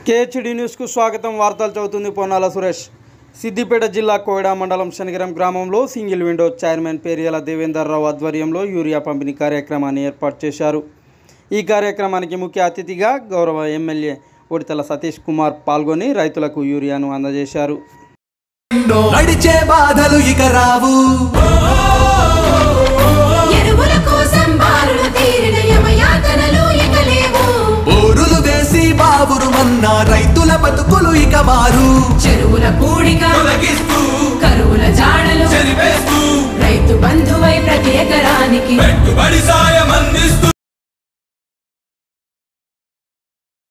KHD న్యూస్కు స్వాగతం వార్తలు చదువుతుంది పొన్నాల సురేష్ సిద్దిపేట జిల్లా కోయడా మండలం శనిగరం గ్రామంలో single window chairman Periyala Devender Rao ఆధ్వర్యంలో యూరియా పంపిణీ కార్యక్రమాన్ని ఏర్పాటు చేశారు ఈ కార్యక్రమానికి ముఖ్య అతిథిగా గౌరవ ఎమ్మెల్యే ఉడితల సతీష్ కుమార్ పాల్గొని రైతులకు యూరియాను అందజేశారు నడిచే బాధలు ఇక రావు ఎరువుల కోసం బారులు తీరిన యమయాతనలు ఇక లేవు బోరులు వేసి బావురు మన్న రైతుల బతుకులు ఇక మారు చెరువుల కూడిక తొలగిస్తూ కరువుల జాడలు చెరిపేస్తూ రైతు బంధువై ప్రతి ఎకరానికి పెట్టుబడి సాయం అందిస్తూ